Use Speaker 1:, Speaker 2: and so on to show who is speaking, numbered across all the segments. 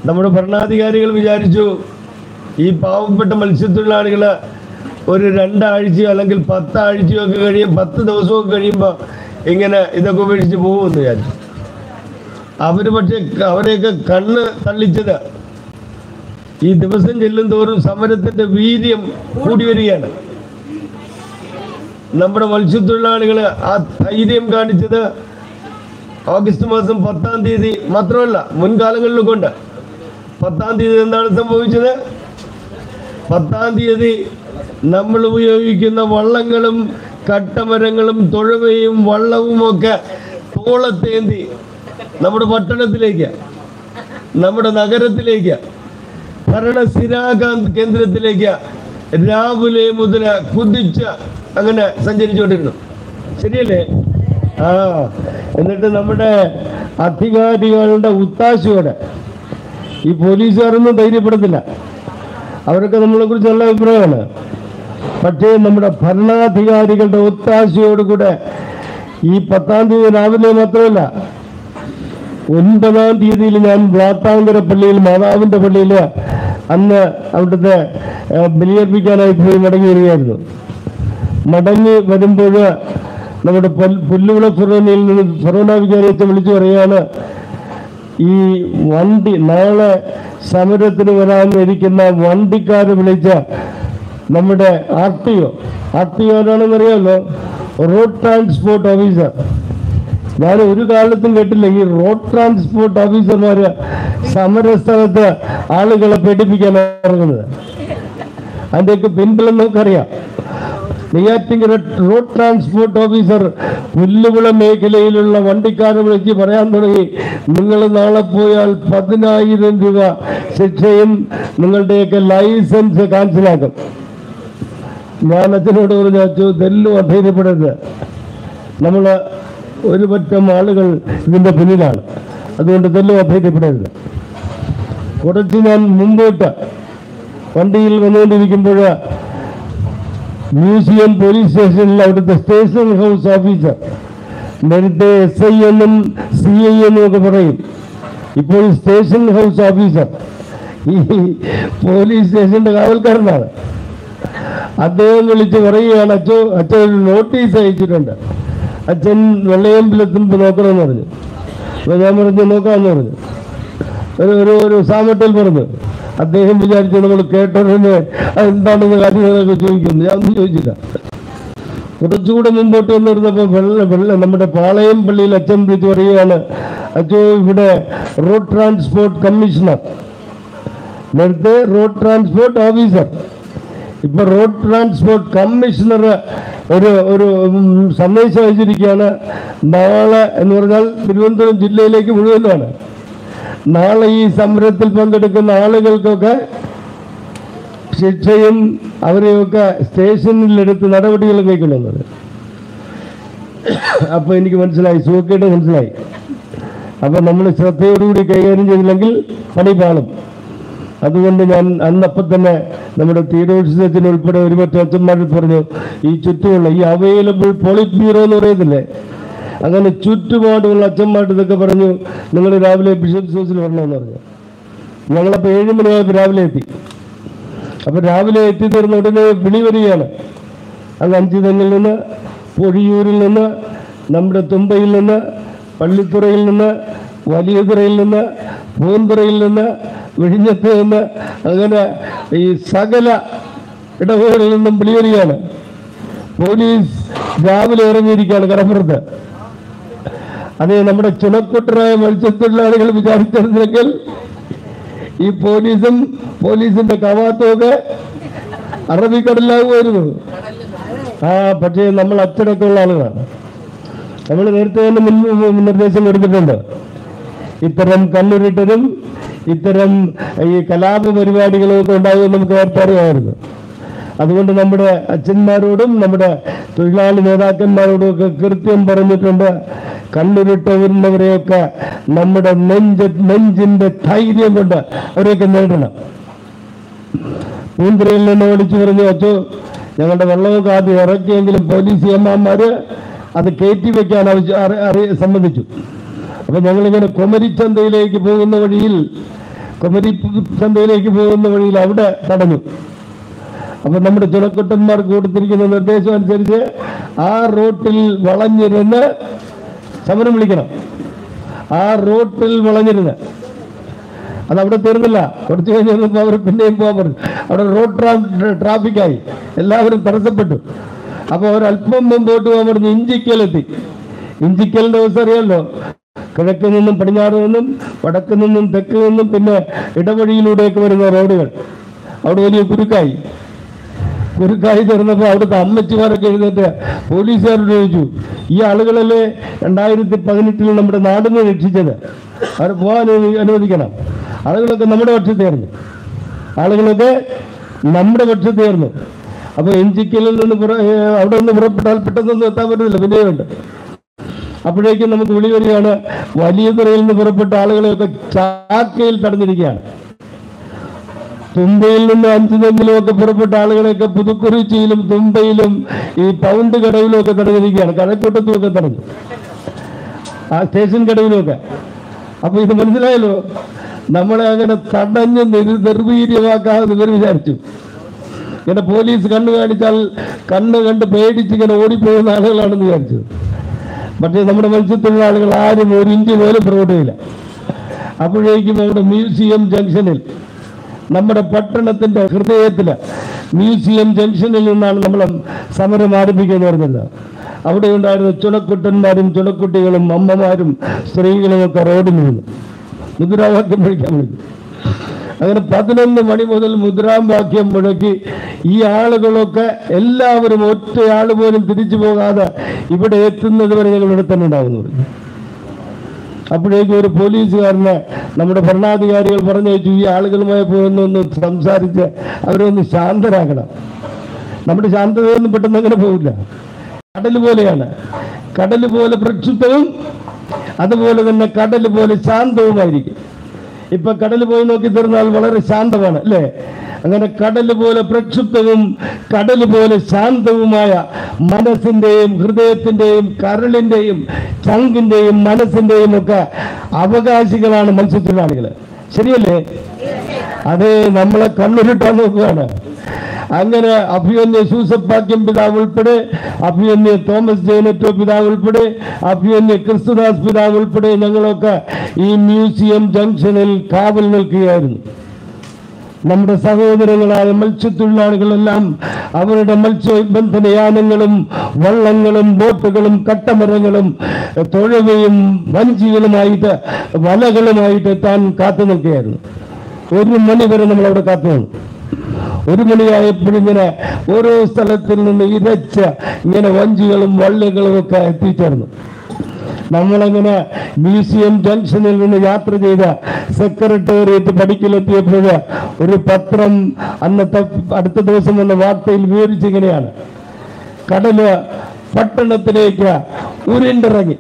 Speaker 1: നമ്മുടെ ഭരണാധികാരികൾ വിചാരിച്ചു ഈ പാവപ്പെട്ട മത്സ്യത്തൊഴിലാളികൾ ഒരു രണ്ടാഴ്ചയോ അല്ലെങ്കിൽ പത്താഴ്ചയോ ഒക്കെ കഴിയും പത്ത് ദിവസമൊക്കെ കഴിയുമ്പോൾ ഇങ്ങനെ ഇതൊക്കെ ഉപേക്ഷിച്ച് പോകുമെന്ന് വിചാരിച്ചു അവർ പക്ഷേ അവരെയൊക്കെ കണ്ണ് തള്ളിച്ചത് ഈ ദിവസം ചെല്ലും തോറും സമരത്തിന്റെ വീര്യം കൂടി വരികയാണ് നമ്മുടെ മത്സ്യത്തൊഴിലാളികൾ ആ ധൈര്യം കാണിച്ചത് ഓഗസ്റ്റ് മാസം പത്താം തീയതി മാത്രമല്ല മുൻകാലങ്ങളിലും കൊണ്ട് പത്താം തീയതി എന്താണ് സംഭവിച്ചത് പത്താം തീയതി നമ്മൾ ഉപയോഗിക്കുന്ന വള്ളങ്ങളും കട്ടമരങ്ങളും തൊഴുവയും വള്ളവും ഒക്കെ തോളത്തേന്തി നമ്മുടെ പട്ടണത്തിലേക്ക് നമ്മുടെ നഗരത്തിലേക്ക് ഭരണസ്ഥിരാ കേന്ദ്രത്തിലേക്ക് രാവിലെ മുതൽ കുതിച്ച് അങ്ങനെ സഞ്ചരിച്ചുകൊണ്ടിരുന്നു ശരിയല്ലേ ആ എന്നിട്ട് നമ്മുടെ അധികാരികളുടെ ഉത്താശയോടെ ഈ പോലീസുകാരൊന്നും ധൈര്യപ്പെടത്തില്ല അവരൊക്കെ നമ്മളെ കുറിച്ച് നല്ല അഭിപ്രായമാണ് പക്ഷേ നമ്മുടെ ഭരണാധികാരികളുടെ ഒത്താശയോടുകൂടെ ഈ പത്താം തീയതി രാവിലെ മാത്രമല്ല ഒൻപതാം തീയതിയിൽ ഞാൻ വ്ളാത്താങ്കര പള്ളിയിൽ മാതാവിന്റെ പള്ളിയിൽ അന്ന് അവിടുത്തെ ഏ, ബലിയർപ്പിക്കാനായി പോയി മടങ്ങി വരികയായിരുന്നു മടങ്ങി വരുമ്പോൾ നമ്മുടെ പൊൽ- പുല്ലുവിള ഫെറോനയിൽ നിന്ന് ഫെറോന വിചാരിച്ച് വിളിച്ചു പറയാണ് ഈ വണ്ടി നാളെ സമരത്തിന് വരാൻ ഇരിക്കുന്ന വണ്ടിക്കാരെ വിളിച്ച നമ്മുടെ R T O R T O ആരാണെന്ന് അറിയാമല്ലോ റോഡ് ട്രാൻസ്പോർട്ട് ഓഫീസർ ഞാൻ ഒരു കാലത്തും കേട്ടില്ല ഈ റോഡ് ട്രാൻസ്പോർട്ട് ഓഫീസർമാര് സമരസ്ഥലത്ത് ആളുകളെ പേടിപ്പിക്കാൻ ഇറങ്ങുന്നത് അതിന്റെയൊക്കെ പിൻബലം നമുക്കറിയാം Neyyattinkara road transport officer Pulluvila മേഖലയിലുള്ള വണ്ടിക്കാരെ വിളിച്ച് പറയാൻ തുടങ്ങി നിങ്ങൾ നാളെ പോയാൽ പതിനായിരം രൂപ ശിക്ഷയും നിങ്ങളുടെയൊക്കെ ലൈസൻസ് ക്യാൻസലാക്കും ഞാൻ അച്ഛനോട് പറഞ്ഞു അച്ഛൻ ഇതെല്ലാം അധൈര്യപ്പെടരുത് നമ്മൾ ഒരു പറ്റം ആളുകൾ ഇതിന്റെ പിന്നിലാണ് അതുകൊണ്ട് ഇതെല്ലാം അധൈര്യപ്പെടരുത് കുറച്ച് ഞാൻ മുമ്പോട്ട് വണ്ടിയിൽ വന്നുകൊണ്ടിരിക്കുമ്പോൾ മ്യൂസിയം പോലീസ് സ്റ്റേഷനിൽ അവിടുത്തെ സ്റ്റേഷൻ ഹൗസ് ഓഫീസർ നേരത്തെ എസ് ഐ എന്നും സി ഐ എന്നും ഒക്കെ പറയും ഇപ്പോൾ സ്റ്റേഷൻ ഹൗസ് ഓഫീസർ ഈ പോലീസ് സ്റ്റേഷന്റെ കാവൽക്കാരനാണ് അദ്ദേഹം വിളിച്ച് പറയുകയാണ് അച്ഛൻ അച്ഛൻ ഒരു നോട്ടീസ് അയച്ചിട്ടുണ്ട് അച്ഛൻ വെള്ളയമ്പലത്തുമ്പോൾ നോക്കണമെന്ന് പറഞ്ഞു അപ്പൊ ഞാൻ പറഞ്ഞു നോക്കാമെന്ന് പറഞ്ഞു ഒരു ഒരു ഒരു സാമട്ടൽ പറഞ്ഞു അദ്ദേഹം വിചാരിച്ചു നമ്മൾ കേട്ടതിന് എന്താണെന്ന് കാര്യങ്ങളൊക്കെ ചോദിക്കുന്നു ഞാൻ ഒന്നും ചോദിച്ചില്ല കുറച്ചുകൂടെ മുമ്പോട്ട് വന്നിരുന്നപ്പോൾ വെള്ള വെള്ള നമ്മുടെ പാളയം പള്ളിയിൽ അച്ഛൻ വിളിച്ച് പറയുകയാണ് അച്ഛോ ഇവിടെ റോഡ് ട്രാൻസ്പോർട്ട് കമ്മീഷണർ നേരത്തെ റോഡ് ട്രാൻസ്പോർട്ട് ഓഫീസർ ഇപ്പൊ റോഡ് ട്രാൻസ്പോർട്ട് കമ്മീഷണർ ഒരു ഒരു ഉം, സന്ദേശം അയച്ചിരിക്കുകയാണ് നാളെ എന്ന് പറഞ്ഞാൽ തിരുവനന്തപുരം ജില്ലയിലേക്ക് മുഴുവനാണ് നാളെ ഈ സമരത്തിൽ പങ്കെടുക്കുന്ന ആളുകൾക്കൊക്കെ ശിക്ഷയും അവരെയൊക്കെ സ്റ്റേഷനിലെടുത്ത് നടപടികൾ കൈക്കൊള്ളുന്നത് അപ്പൊ എനിക്ക് മനസ്സിലായി സുഖക്കേട് മനസ്സിലായി അപ്പൊ നമ്മൾ ശ്രദ്ധയോടുകൂടി കൈകാര്യം ചെയ്തില്ലെങ്കിൽ പണി പാളും അതുകൊണ്ട് ഞാൻ അന്നപ്പം തന്നെ നമ്മുടെ തീരോത്സവത്തിന് ഉൾപ്പെടെ ഒരു മറ്റു അച്ഛന്മാരോട് പറഞ്ഞു ഈ ചുറ്റുമുള്ള ഈ അവൈലബിൾ പോളിറ്റ് ബ്യൂറോ എന്ന് പറയുന്നില്ലേ അങ്ങനെ ചുറ്റുപാടുമുള്ള അച്ഛന്മാരുടെ ഇതൊക്കെ പറഞ്ഞു നിങ്ങൾ രാവിലെ ബിഷപ്സ് ഹൗസിൽ വരണമെന്ന് പറഞ്ഞു ഞങ്ങളപ്പോൾ ഏഴ് മണിയായപ്പോൾ രാവിലെ എത്തി അപ്പൊ രാവിലെ എത്തിത്തീർന്ന ഉടനെ വിളി വരികയാണ് അങ്ങ് അഞ്ചുതെങ്ങിൽ നിന്ന് പൊഴിയൂരിൽ നിന്ന് നമ്മുടെ തുമ്പയിൽ നിന്ന് പള്ളിത്തുറയിൽ നിന്ന് വലിയതുറയിൽ നിന്ന് പൂന്തുറയിൽ നിന്ന് വിഴിഞ്ഞത്ത് നിന്ന് അങ്ങനെ ഈ സകല ഇടവുകളിൽ നിന്നും വിളി വരികയാണ് പോലീസ് രാവിലെ ഇറങ്ങിയിരിക്കുകയാണ് കടപ്പുറത്ത് അതെ നമ്മുടെ ചുണക്കുട്ടരായ മത്സ്യത്തൊഴിലാളികൾ വിചാരിച്ചിരുന്നെങ്കിൽ ഈ പോലീസും പോലീസിന്റെ കവാത്തും ഒക്കെ അറബിക്കടലാകുമായിരുന്നു ആ പക്ഷേ നമ്മൾ അച്ചടക്കമുള്ള ആളുകളാണ് നമ്മൾ നേരത്തെ തന്നെ മുൻ മുൻ നിർദ്ദേശം കൊടുത്തിട്ടുണ്ട് ഇത്തരം കണ്ണുരുട്ടരും ഇത്തരം ഈ കലാപ പരിപാടികളും ഒക്കെ ഉണ്ടാകുമെന്ന് നമുക്ക് നേരത്തെ അറിയാമായിരുന്നു അതുകൊണ്ട് നമ്മുടെ അച്ഛന്മാരോടും നമ്മുടെ തൊഴിലാളി നേതാക്കന്മാരോടും ഒക്കെ കൃത്യം പറഞ്ഞിട്ടുണ്ട് കണ്ണുരുട്ടുന്നവരെയൊക്കെ നമ്മുടെ നെഞ്ച് നെഞ്ചിന്റെ ധൈര്യം കൊണ്ട് അവരെയൊക്കെ നേടണം പൂന്തുറയിൽ നിന്ന് വിളിച്ചു പറഞ്ഞു അച്ചോ ഞങ്ങളുടെ വെള്ളമൊക്കെ ആദ്യം ഇറക്കിയെങ്കിലും പോലീസ് അമ്മമാര് അത് കയറ്റി വെക്കാൻ ആവശ്യ അറി- അറി- സമ്മതിച്ചു അപ്പൊ ഞങ്ങളിങ്ങനെ കുമരിച്ചന്തയിലേക്ക് പോകുന്ന വഴിയിൽ കുമരി ചന്തയിലേക്ക് പോകുന്ന വഴിയിൽ അവിടെ തടഞ്ഞു അപ്പൊ നമ്മുടെ ചുണക്കുട്ടന്മാർക്ക് കൊടുത്തിരിക്കുന്ന നിർദ്ദേശം അനുസരിച്ച് ആ റോട്ടിൽ വളഞ്ഞിരുന്ന് സമരം വിളിക്കണം ആ റോട്ടിൽ വളഞ്ഞിരുന്ന് അത് അവിടെ തീർന്നില്ല കുറച്ച് കഴിഞ്ഞ് കഴിഞ്ഞപ്പോൾ അവർ പിന്നെയും പോകാൻ പറഞ്ഞു അവിടെ റോഡ് ട്രാ- ട്രാഫിക്കായി എല്ലാവരും തടസ്സപ്പെട്ടു അപ്പോൾ ഒരല്പം മുമ്പോട്ട് പോകാൻ പറഞ്ഞു ഇഞ്ചിക്കലെത്തി ഇഞ്ചിക്കലിന്റെ ദിവസം അറിയാമല്ലോ കിഴക്ക് നിന്നും പടിഞ്ഞാറ് നിന്നും വടക്ക് നിന്നും തെക്ക് നിന്നും പിന്നെ ഇടവഴിയിലൂടെയൊക്കെ വരുന്ന റോഡുകൾ അവിടെ വലിയ കുരുക്കായി കുരുക്കായി തീർന്നപ്പോൾ അവിടുത്തെ അമ്മച്ചിമാരൊക്കെ എഴുന്നേറ്റ് പോലീസുകാരോട് ചോദിച്ചു ഈ ആളുകളല്ലേ രണ്ടായിരത്തി പതിനെട്ടിൽ നമ്മുടെ നാടിനെ രക്ഷിച്ചത് അവർ പോകാൻ അനുവദി- അനുവദിക്കണം ആളുകളൊക്കെ നമ്മുടെ പക്ഷത്തായിരുന്നു ആളുകളൊക്കെ നമ്മുടെ പക്ഷത്തായിരുന്നു അപ്പൊ എഞ്ചിക്കലിൽ നിന്ന് പുറ- ഏ, അവിടെ നിന്ന് പുറപ്പെട്ടാൽ പെട്ടെന്നൊന്നും എത്താൻ പറ്റുന്നില്ല പിന്നെയുണ്ട് അപ്പോഴേക്കും നമുക്ക് വിളി വരികയാണ് വലിയ തുറയിൽ നിന്ന് പുറപ്പെട്ട ആളുകളെയൊക്കെ ചാക്കയിൽ തടഞ്ഞിരിക്കുകയാണ് തുമ്പയിൽ നിന്ന് അഞ്ചിനെങ്കിലും ഒക്കെ പുറപ്പെട്ട ആളുകളെയൊക്കെ പുതുക്കുറിച്ചിയിലും തുമ്പയിലും ഈ പൗണ്ട് കടവിലും ഒക്കെ തടഞ്ഞിരിക്കുകയാണ് കഴക്കൂട്ടത്തും ഒക്കെ തടഞ്ഞു ആ സ്റ്റേഷൻ കടവിലും ഒക്കെ അപ്പൊ ഇത് മനസ്സിലായല്ലോ നമ്മളെ അങ്ങനെ തടഞ്ഞ് നിർ- നിർവീര്യമാക്കാതെ ഇവർ വിചാരിച്ചു ഇങ്ങനെ പോലീസ് കണ്ണു കാണിച്ചാൽ കണ്ണ് കണ്ട് പേടിച്ച് ഇങ്ങനെ ഓടിപ്പോകുന്ന ആളുകളാണെന്ന് വിചാരിച്ചു പക്ഷേ നമ്മുടെ മത്സ്യത്തൊഴിലാളികൾ ആരും ഒരു ഇഞ്ച് പോലും പുറകോട്ടില്ല അപ്പോഴേക്കും അവിടെ മ്യൂസിയം ജംഗ്ഷനിൽ നമ്മുടെ പട്ടണത്തിന്റെ ഹൃദയത്തില് മ്യൂസിയം ജംഗ്ഷനിൽ നിന്നാണ് നമ്മൾ സമരം ആരംഭിക്കുക എന്ന് പറഞ്ഞത് അവിടെ ഉണ്ടായിരുന്ന ചുണക്കുട്ടന്മാരും ചുണക്കുട്ടികളും അമ്മമാരും സ്ത്രീകളും ഒക്കെ റോഡിൽ നിന്നു മുദ്രാവാക്യം വിളിക്കാൻ വിളിച്ചു അങ്ങനെ പതിനൊന്ന് മണി മുതൽ മുദ്രാവാക്യം മുഴക്കി ഈ ആളുകളൊക്കെ എല്ലാവരും ഒറ്റയാൾ പോലും തിരിച്ചു പോകാതെ ഇവിടെ എത്തുന്നത് വരെ ഞങ്ങൾ ഇവിടെ തന്നെ ഉണ്ടാവുന്നു പറഞ്ഞു അപ്പോഴേക്കും ഒരു പോലീസുകാരനെ നമ്മുടെ ഭരണാധികാരികൾ പറഞ്ഞയച്ചു ഈ ആളുകളുമായി പോകുന്ന ഒന്ന് സംസാരിച്ച് അവരൊന്ന് ശാന്തരാക്കണം നമ്മുടെ ശാന്തതയൊന്നും പെട്ടെന്ന് അങ്ങനെ പോകില്ല കടൽ പോലെയാണ് കടൽ പോലെ പ്രക്ഷുബ്ധവും അതുപോലെ തന്നെ കടൽ പോലെ ശാന്തവുമായിരിക്കും ഇപ്പൊ കടൽ പോയി നോക്കി തീർന്നാൽ വളരെ ശാന്തമാണ് അല്ലേ അങ്ങനെ കടൽ പോലെ പ്രക്ഷുബ്ധവും കടൽ പോലെ ശാന്തവുമായ മനസ്സിന്റെയും ഹൃദയത്തിന്റെയും കരളിന്റെയും ചങ്കിന്റെയും മനസ്സിന്റെയും ഒക്കെ അവകാശികളാണ് മത്സ്യത്തൊഴിലാളികൾ ശരിയല്ലേ അതെ നമ്മളെ കണ്ണുരുട്ടാൻ നോക്കുകയാണ് അങ്ങനെ അഭിമന്യ സൂസപ്പാക്യം പിതാവ് ഉൾപ്പെടെ അഭിമന്യ തോമസ് ജേനറ്റോ പിതാവ് ഉൾപ്പെടെ അഭിമന്യ ക്രിസ്തുദാസ് പിതാവ് ഉൾപ്പെടെ ഞങ്ങളൊക്കെ ഈ മ്യൂസിയം ജംഗ്ഷനിൽ കാവൽ നിൽക്കുകയായിരുന്നു നമ്മുടെ സഹോദരങ്ങളായ മത്സ്യത്തൊഴിലാളികളെല്ലാം അവരുടെ മത്സ്യബന്ധന യാനങ്ങളും വള്ളങ്ങളും ബോട്ടുകളും കട്ടമരങ്ങളും തുഴവയും വഞ്ചികളുമായിട്ട് വലകളുമായിട്ട് എത്താൻ കാത്തു നിൽക്കുകയായിരുന്നു ഒരു മണി വരെ നമ്മൾ അവിടെ കാത്തു നിന്നു ഒരു മണിയായപ്പോഴും ഇങ്ങനെ ഓരോ സ്ഥലത്തിൽ നിന്ന് ഇരച്ച ഇങ്ങനെ വഞ്ചികളും വള്ളികളും ഒക്കെ എത്തിച്ചേർന്നു നമ്മളങ്ങനെ മ്യൂസിയം ജംഗ്ഷനിൽ നിന്ന് യാത്ര ചെയ്ത സെക്രട്ടേറിയറ്റ് പടിക്കലെത്തിയപ്പോൾ ഒരു പത്രം അന്നത്തെ അടുത്ത ദിവസം വന്ന വാർത്തയിൽ വിവരിച്ചിങ്ങനെയാണ് കടല് പട്ടണത്തിലേക്ക് ഉരുണ്ടിറങ്ങി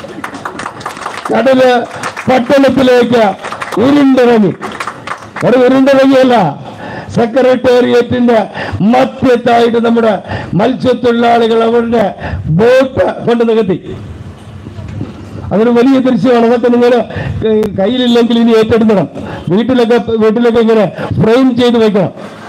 Speaker 1: കടല് പട്ടണത്തിലേക്ക് ഉരുണ്ടിറങ്ങി ഒരു ഉരുണ്ടിറങ്ങിയല്ല സെക്രട്ടേറിയറ്റിന്റെ മധ്യത്തായിട്ട് നമ്മുടെ മത്സ്യത്തൊഴിലാളികൾ അവരുടെ ബോട്ട് കൊണ്ട് നികത്തി അതൊരു വലിയ ദൃശ്യമാണ് അതൊക്കെ നിങ്ങൾ കയ്യിലില്ലെങ്കിൽ ഇനി ഏറ്റെടുക്കണം വീട്ടിലൊക്കെ വീട്ടിലൊക്കെ ഇങ്ങനെ ഫ്രെയിം ചെയ്ത് വെക്കണം